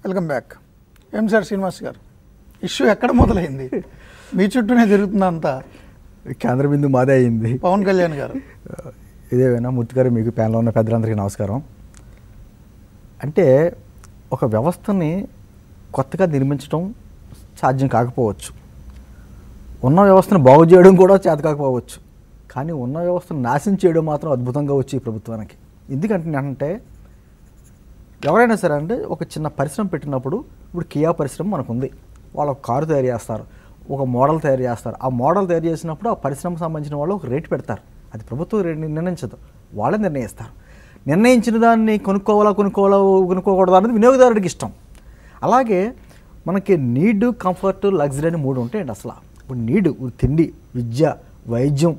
Welcome back ఏం sir Srinivas గారు issue ఎక్కడ మొదలైంది మీ చుట్టూనే తిరుగుతుందంతా కేంద్ర బిందు మాదే అయింది పవన్ కళ్యాణ్ గారు ఇదేమైనా మూర్తి గారు మీకు ప్యానల్లో ఉన్న పెద్దలందరికీ నమస్కారం అంటే ఒక వ్యవస్థని కొత్తగా నిర్మించడం సాధ్యం కాకపోవచ్చు ఉన్న వ్యవస్థను బాగు చేయడం కూడా చేత కాకపోవచ్చు కానీ ఉన్న వ్యవస్థను నాశనం చేయడం మాత్రం అద్భుతంగా వచ్చి ఈ ప్రభుత్వానికి ఎందుకంటే అంటే ఎవరైనా సరే అంటే ఒక చిన్న పరిశ్రమ పెట్టినప్పుడు ఇప్పుడు కియా పరిశ్రమ మనకు ఉంది వాళ్ళు ఒక కారు తయారు చేస్తారు ఒక మోడల్ తయారు చేస్తారు ఆ మోడల్ తయారు చేసినప్పుడు ఆ పరిశ్రమకు సంబంధించిన వాళ్ళు ఒక రేటు పెడతారు అది ప్రభుత్వం రేటు నిర్ణయించదు వాళ్ళే నిర్ణయిస్తారు నిర్ణయించిన దాన్ని కొనుక్కోవాలా కొనుక్కోవాలా కొనుక్కోకూడదు అనేది వినియోగదారుడికి ఇష్టం అలాగే మనకి నీడ్ కంఫర్ట్ లగ్జరీ అని మూడు ఉంటాయండి అసలు ఇప్పుడు నీడ్ తిండి విద్య వైద్యం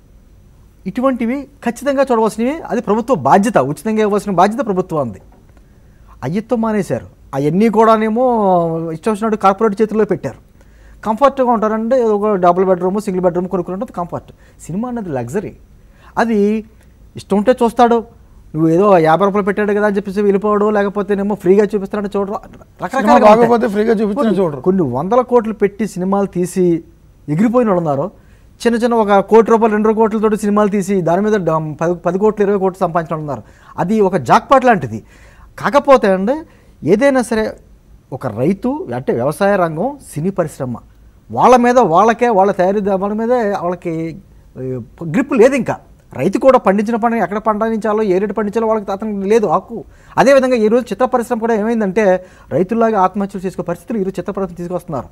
ఇటువంటివి ఖచ్చితంగా చూడవలసినవి అది ప్రభుత్వ బాధ్యత ఉచితంగా ఇవ్వాల్సిన బాధ్యత ప్రభుత్వం అయ్యత్వం మానేశారు అవన్నీ కూడానేమో ఇష్టం వచ్చినట్టు కార్పొరేట్ చేతుల్లో పెట్టారు కంఫర్ట్గా ఉంటారంటే ఏదో ఒక డబుల్ బెడ్రూమ్ సింగిల్ బెడ్రూమ్ కొనుక్కున్నట్టు కంఫర్ట్ సినిమా అన్నది లగ్జరీ అది ఇష్టం ఉంటే చూస్తాడు నువ్వు ఏదో యాభై రూపాయలు పెట్టాడు కదా అని చెప్పేసి వెళ్ళిపోవడం లేకపోతేనేమో ఫ్రీగా చూపిస్తాడంటే చూడరు సినిమా రకరకాల బాగోపోతే ఫ్రీగా చూపించిన చూడరు కొన్ని వందల కోట్లు పెట్టి సినిమాలు తీసి ఎగిరిపోయిన వాళ్ళు ఉన్నారు చిన్న చిన్న ఒక కోటి రూపాయలు రెండు కోట్లతో సినిమాలు తీసి దాని మీద డ- పది పది కోట్లు ఇరవై కోట్లు సంపాదించిన వాళ్ళు ఉన్నారు అది ఒక జాక్పాట్ లాంటిది కాకపోతే అండి ఏదైనా సరే ఒక రైతు అంటే వ్యవసాయ రంగం సినీ పరిశ్రమ వాళ్ళ మీద వాళ్ళకే వాళ్ళ తయారీదారుల మీదే వాళ్ళకి గ్రిప్ లేదు ఇంకా రైతు కూడా పండించిన పంటని ఎక్కడ పండించాలో ఏ రేటు పండించాలో వాళ్ళకి అతనికి లేదు హక్కు అదేవిధంగా ఈ రోజు చిత్ర పరిశ్రమ కూడా ఏమైందంటే రైతుల్లాగా ఆత్మహత్యలు చేసుకునే పరిస్థితులు ఈరోజు చిత్ర పరిశ్రమ తీసుకొస్తున్నారు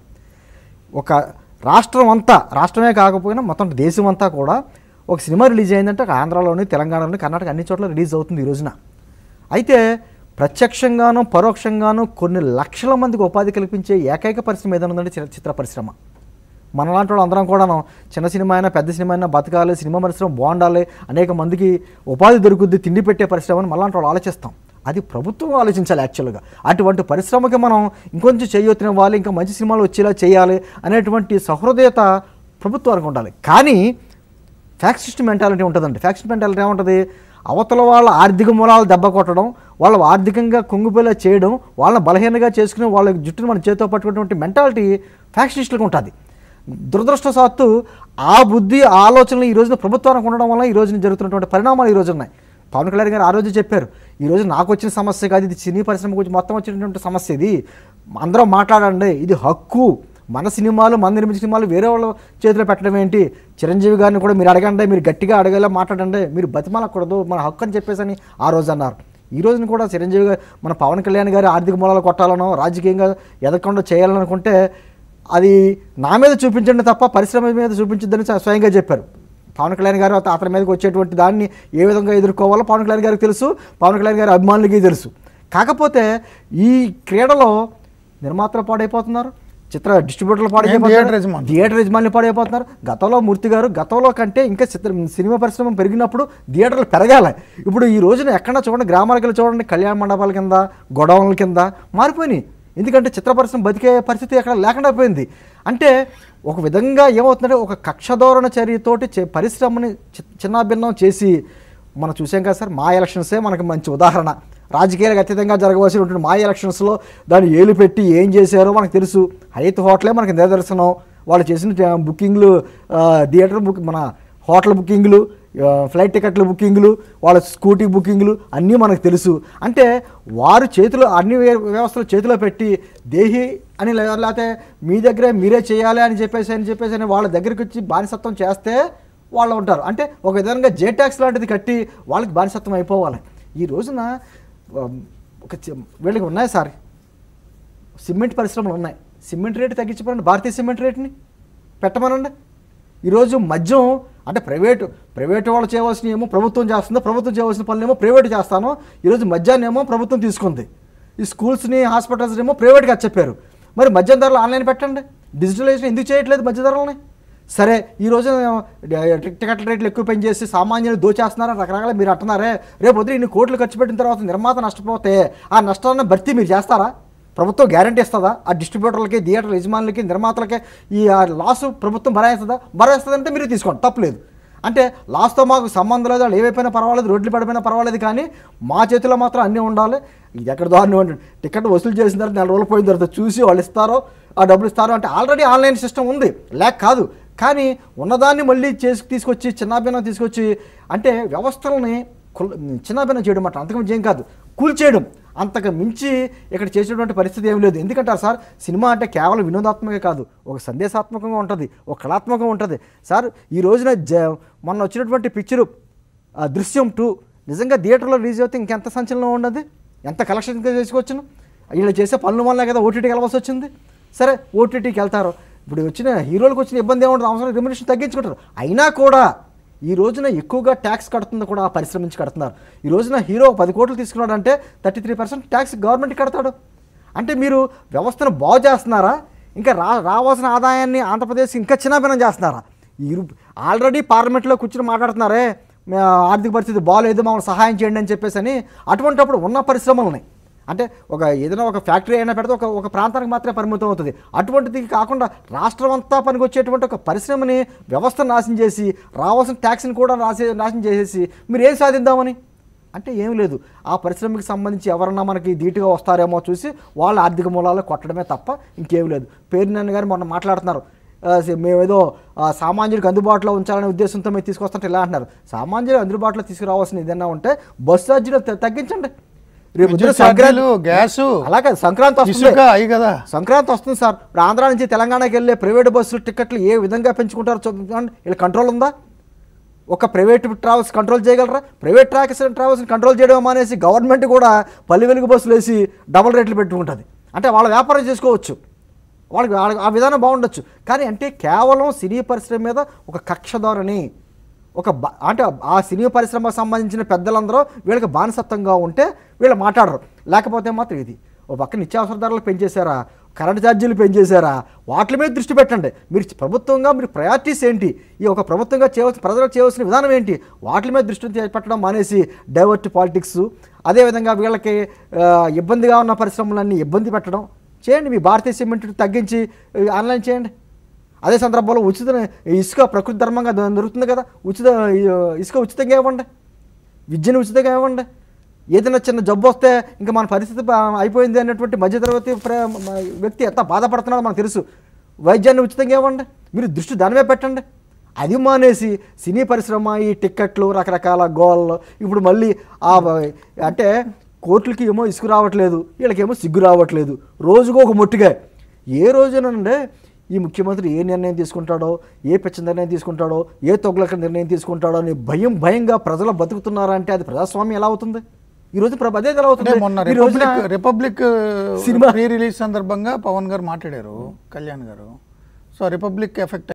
ఒక రాష్ట్రం అంతా రాష్ట్రమే కాకపోయినా మొత్తం దేశం అంతా కూడా ఒక సినిమా రిలీజ్ అయిందంటే ఒక ఆంధ్రాలోని తెలంగాణలోని కర్ణాటక అన్ని చోట్ల రిలీజ్ అవుతుంది ఈ రోజున అయితే ప్రత్యక్షంగాను పరోక్షంగాను కొన్ని లక్షల మందికి ఉపాధి కల్పించే ఏకైక పరిశ్రమ ఏదైనా ఉందంటే చిత్ర- చిత్ర పరిశ్రమ మనలాంటి వాళ్ళు అందరం కూడాను చిన్న సినిమా అయినా పెద్ద సినిమా అయినా బతకాలి సినిమా పరిశ్రమ బాగుండాలి అనేక మందికి ఉపాధి దొరుకుద్ది తిండి పెట్టే పరిశ్రమ అని మనలాంటి వాళ్ళు ఆలోచిస్తాం అది ప్రభుత్వం ఆలోచించాలి యాక్చువల్గా అటువంటి పరిశ్రమకి మనం ఇంకొంచెం చేయొత్తినివ్వాలి ఇంకా మంచి సినిమాలు వచ్చేలా చేయాలి అనేటువంటి సహృదయత ప్రభుత్వానికి ఉండాలి కానీ ఫ్యాక్సిస్ట్ మెంటాలిటీ ఉంటుందండి ఫ్యాక్సిస్ట్ మెంటాలిటీ ఏముంటుంది అవతల వాళ్ళ ఆర్థిక మూలాలు దెబ్బ కొట్టడం వాళ్ళు ఆర్థికంగా కుంగిపోయేలా చేయడం వాళ్ళని బలహీనంగా చేసుకుని వాళ్ళ జుట్టును మన చేతితో పట్టుకునేటువంటి మెంటాలిటీ ఫ్యాక్సిస్టులకు ఉంటుంది దురదృష్టవశాత్తు ఆ బుద్ధి ఆ ఆలోచనలు ఈ రోజున ప్రభుత్వానికి ఉండడం వల్ల ఈ రోజున జరుగుతున్నటువంటి పరిణామాలు ఈ రోజు ఉన్నాయి పవన్ కళ్యాణ్ గారు ఆ రోజు చెప్పారు ఈ రోజు నాకు వచ్చిన సమస్య కాదు ఇది సినీ పరిశ్రమ గురించి మొత్తం వచ్చినటువంటి సమస్య ఇది అందరం మాట్లాడండి ఇది హక్కు మన సినిమాలు మన నిర్మించిన సినిమాలు వేరే వాళ్ళ చేతిలో పెట్టడం ఏంటి చిరంజీవి గారిని కూడా మీరు అడగండి మీరు గట్టిగా అడగేలా మాట్లాడండి మీరు బతిమాలకూడదు మన హక్కు అని చెప్పేసి అని ఆ రోజు అన్నారు ఈ రోజున కూడా చిరంజీవి గారు మన పవన్ కళ్యాణ్ గారి ఆర్థిక మూలాలు కొట్టాలనో రాజకీయంగా ఎదగకుండా చేయాలనుకుంటే అది నా మీద చూపించండి తప్ప పరిశ్రమ మీద చూపించద్దని స్వయంగా చెప్పారు పవన్ కళ్యాణ్ గారు అత- అతని మీదకి వచ్చేటువంటి దాన్ని ఏ విధంగా ఎదుర్కోవాలో పవన్ కళ్యాణ్ గారికి తెలుసు పవన్ కళ్యాణ్ గారి అభిమానులకి తెలుసు కాకపోతే ఈ క్రీడలో నిర్మాతలు పాడైపోతున్నారు చిత్ర డిస్ట్రిబ్యూటర్లు థియేటర్ పాడైపోతున్నారు యజమానులు. థియేటర్ యజమానులు పాడైపోతున్నారు గతంలో మూర్తి గారు గతంలో కంటే ఇంకా చిత్ర సినిమా పరిశ్రమ పెరిగినప్పుడు థియేటర్లు పెరగాలి ఇప్పుడు ఈ రోజున ఎక్కడ చూడండి గ్రామాలకు వెళ్ళి చూడండి కళ్యాణ మండపాల కింద గొడవల కింద మారిపోయినాయి ఎందుకంటే చిత్ర పరిశ్రమ బతికే పరిస్థితి ఎక్కడ లేకుండా పోయింది అంటే ఒక విధంగా ఏమవుతుందంటే ఒక కక్షధోరణ చర్యతోటి చే- పరిశ్రమని చి- చిన్నాభిన్నం చేసి మనం చూసాం కదా సార్ మా ఎలక్షన్సే మనకి మంచి ఉదాహరణ రాజకీయాలకు అతీతంగా జరగవలసినటువంటి మా ఎలక్షన్స్లో దాన్ని ఏలు పెట్టి ఏం చేశారో మనకు తెలుసు హైత్ హోటలే మనకి నిదర్శనం వాళ్ళు చేసిన ట- బుకింగ్లు ఆ, థియేటర్ బుక్ మన హోటల్ బుకింగ్లు ఆ, ఫ్లైట్ టికెట్ల బుకింగ్లు వాళ్ళ స్కూటీ బుకింగ్లు అన్నీ మనకు తెలుసు అంటే వారు చేతిలో అన్ని వ్య- వ్యవస్థలు చేతిలో పెట్టి దేహి అని లే- లేకపోతే మీ దగ్గరే మీరే చేయాలి అని చెప్పేసి అని చెప్పేసి అని వాళ్ళ దగ్గరికి వచ్చి బానిసత్వం చేస్తే వాళ్ళు ఉంటారు అంటే ఒక విధంగా జే ట్యాక్స్ లాంటిది కట్టి వాళ్ళకి బానిసత్వం అయిపోవాలి ఈ రోజున ఆ, ఒక చి- వీళ్ళకి ఉన్నాయి సార్ సిమెంట్ పరిశ్రమలు ఉన్నాయి సిమెంట్ రేటు తగ్గించమనండి భారతీయ సిమెంట్ రేటుని పెట్టమనండి ఈరోజు మద్యం అంటే ప్రైవేటు ప్రైవేటు వాళ్ళు చేయవలసిన ఏమో ప్రభుత్వం చేస్తుందో ప్రభుత్వం చేయవలసిన పనులు ఏమో ప్రైవేట్ చేస్తాను ఈరోజు మద్యాన్ని ఏమో ప్రభుత్వం తీసుకుంది ఈ స్కూల్స్ని హాస్పిటల్స్ ఏమో ప్రైవేట్గా చెప్పారు మరి మద్యం ధరలు ఆన్లైన్ పెట్టండి డిజిటలైజేషన్ ఎందుకు చేయట్లేదు మధ్య ధరలని సరే ఈ రోజు టికెట్ రేట్లు ఎక్కువ పెంచేసి సామాన్యులు దోచేస్తున్నారని రకరకాల మీరు అంటున్నారే రేపు వదిలి ఇన్ని కోట్లు ఖర్చు పెట్టిన తర్వాత నిర్మాత నష్టపోతే ఆ నష్టాన్ని భర్తీ మీరు చేస్తారా ప్రభుత్వం గ్యారంటీ ఇస్తుందా ఆ డిస్ట్రిబ్యూటర్లకి థియేటర్ యజమానులకి నిర్మాతలకి ఈ ఆ లాస్ ప్రభుత్వం భరాయిస్తుందా భరాయిస్తుందంటే మీరు తీసుకోండి తప్పలేదు అంటే లాస్తో మాకు సంబంధం లేదు వాళ్ళు ఏవైపోయినా పర్వాలేదు రోడ్లు పడిపోయినా పర్వాలేదు కానీ మా చేతిలో మాత్రం అన్నీ ఉండాలి ఇది ఎక్కడ దారుణం అంటే టికెట్ వసూలు చేసిన తర్వాత నెల రోజులు పోయిన తర్వాత చూసి వాళ్ళు ఇస్తారో ఆ డబ్బులు ఇస్తారో అంటే ఆల్రెడీ ఆన్లైన్ సిస్టమ్ ఉంది లేక కాదు కానీ ఉన్నదాన్ని మళ్ళీ చేసి తీసుకొచ్చి చిన్నాభిన్నం తీసుకొచ్చి అంటే వ్యవస్థలని కుల్- చిన్నాభిన్నం చేయడం మాట అంతకు ఏం కాదు కూల్చేయడం అంతకు మించి ఇక్కడ చేసేటువంటి పరిస్థితి ఏం లేదు ఎందుకంటారు సార్ సినిమా అంటే కేవలం వినోదాత్మకే కాదు ఒక సందేశాత్మకంగా ఉంటుంది ఒక కళాత్మకంగా ఉంటుంది సార్ ఈ రోజున జ మొన్న వచ్చినటువంటి పిక్చరు ఆ దృశ్యం టూ నిజంగా థియేటర్లో రిలీజ్ అవుతే ఇంకెంత సంచలనం ఉండదు ఎంత కలెక్షన్ చేసుకోవచ్చును వీళ్ళు చేసే పనుల వల్ల కదా ఓటీటీకి వెళ్ళవలసి వచ్చింది సరే ఓటీటీకి వెళ్తారు ఇప్పుడు వచ్చిన హీరోలకు వచ్చిన ఇబ్బంది ఏముంటుంది అవసరం రెమ్యునేషన్ తగ్గించుకుంటారు అయినా కూడా ఈ రోజున ఎక్కువగా ట్యాక్స్ కడుతుంది కూడా ఆ పరిశ్రమ నుంచి కడుతున్నారు ఈ రోజున హీరో ఒక పది కోట్లు తీసుకున్నాడంటే thirty three percent tax government కడతాడు అంటే మీరు వ్యవస్థను బాగు చేస్తున్నారా ఇంకా రా రావాల్సిన ఆదాయాన్ని ఆంధ్రప్రదేశ్ ఇంకా చిన్నభిన్నం చేస్తున్నారా ఈ ఆల్రెడీ పార్లమెంట్లో కూర్చొని మాట్లాడుతున్నారే మే- ఆర్థిక పరిస్థితి బాగాలేదు మమ్మల్ని సహాయం చేయండి అని చెప్పేసి అని అటువంటిప్పుడు ఉన్న పరిశ్రమలని అంటే ఒక ఏదైనా ఒక ఫ్యాక్టరీ అయినా పెడితే ఒక ఒక ప్రాంతానికి మాత్రమే పరిమితం అవుతుంది అటువంటిది కాకుండా రాష్ట్రం అంతా పనికొచ్చేటువంటి ఒక పరిశ్రమని వ్యవస్థను నాశనం చేసి రావాల్సిన ట్యాక్స్ని కూడా నాశ నాశనం చేసేసి మీరు ఏం సాధిద్దామని అంటే ఏం లేదు ఆ పరిశ్రమకి సంబంధించి ఎవరన్నా మనకి ధీటుగా వస్తారేమో చూసి వాళ్ళ ఆర్థిక మూలాలు కొట్టడమే తప్ప ఇంకేం లేదు పేరు నన్ను గారు మొన్న మాట్లాడుతున్నారు ఆ, సే- మేమేదో ఆ, సామాన్యుడికి అందుబాటులో ఉంచాలనే ఉద్దేశంతో మేము తీసుకొస్తుంటే ఇలా అంటున్నారు సామాన్యుడికి అందుబాటులో తీసుకురావాల్సిన ఏదైనా ఉంటే బస్ ఛార్జీలు త- తగ్గించండి రేపు విద్యుత్ పొద్దున సంక్రాంతి ఛార్జీలు, గ్యాసు, అలాగే సంక్రాంతి వస్తుంది ఇసుక అయి కదా సంక్రాంతి వస్తుంది సార్ ఇప్పుడు ఆంధ్ర నుంచి తెలంగాణకి వెళ్ళే ప్రైవేట్ బస్సులు టికెట్లు ఏ విధంగా పెంచుకుంటారో చూడండి వీళ్ళ కంట్రోల్ ఉందా ఒక ప్రైవేట్ ట్రావెల్స్ కంట్రోల్ చేయగలరా ప్రైవేట్ ట్రావెల్స్ ట్రావెల్స్ని కంట్రోల్ చేయడం మానేసి గవర్నమెంట్ కూడా పల్లి వెలుగు బస్సులు వేసి డబుల్ రేట్లు పెట్టుకుంటుంది అంటే వాళ్ళ వ్యాపారం చేసుకోవచ్చు వాళ్ళకి వాళ్ళకి ఆ విధానం బాగుండొచ్చు కానీ అంటే కేవలం సినీ పరిశ్రమ మీద ఒక కక్ష ధోరణి ఒక బ- అంటే ఆ సినీ పరిశ్రమకు సంబంధించిన పెద్దలందరూ వీళ్ళకి బానిసత్వంగా ఉంటే వీళ్ళు మాట్లాడరు లేకపోతే మాత్రం ఇది ఓ పక్క నిత్యావసర ధరలు పెంచేశారా కరెంట్ ఛార్జీలు పెంచేశారా వాటి మీద దృష్టి పెట్టండి మీరు ప్రభుత్వంగా మీరు ప్రయారిటీస్ ఏంటి ఈ ఒక ప్రభుత్వంగా చేయవలసిన ప్రజలకు చేయవలసిన విధానం ఏంటి వాటి మీద దృష్టి చే- పెట్టడం మానేసి డైవర్ట్ పాలిటిక్స్ అదేవిధంగా వీళ్ళకి ఆ, ఇబ్బందిగా ఉన్న పరిశ్రమలన్నీ ఇబ్బంది పెట్టడం చేయండి మీ భారతీయ సిమెంట్ తగ్గించి ఆ, ఆన్లైన్ చేయండి అదే సందర్భంలో ఉచిత ఇసుక ప్రకృతి ధర్మంగా దొ- దొరుకుతుంది కదా ఉచిత ఇసుక ఉచితంగా ఇవ్వండి విద్యను ఉచితంగా ఇవ్వండి ఏదైనా చిన్న జబ్బు వస్తే ఇంకా మన పరిస్థితి బా- అయిపోయింది అనేటువంటి మధ్యతరగతి ప్ర- మ- వ్యక్తి ఎంత బాధపడుతున్నాడో మనకు తెలుసు వైద్యాన్ని ఉచితంగా ఇవ్వండి మీరు దృష్టి దానిమే పెట్టండి అది మానేసి సినీ పరిశ్రమ ఈ టిక్కెట్లు రకరకాల గోళ్ళు ఇప్పుడు మళ్ళీ ఆ వ- అంటే కోర్టులకి ఏమో ఇసుకు రావట్లేదు వీళ్ళకేమో సిగ్గు రావట్లేదు రోజుకో ఒక మొట్టిగా ఏ రోజునంటే ఈ ముఖ్యమంత్రి ఏ నిర్ణయం తీసుకుంటాడో ఏ పిచ్చ నిర్ణయం తీసుకుంటాడో ఏ తొగ్లక నిర్ణయం తీసుకుంటాడో అని భయం భయంగా ప్రజలు బతుకుతున్నారా అంటే అది ప్రజాస్వామ్యం ఎలా అవుతుంది ఈ రోజు ప్రభ అదే ఎలా అంటే అవుతుంది మొన్న ఈ రోజున republic republic cinema- pre release సందర్భంగా పవన్ గారు మాట్లాడారు కళ్యాణ్ గారు సో రిపబ్లిక్ ఎఫెక్ట్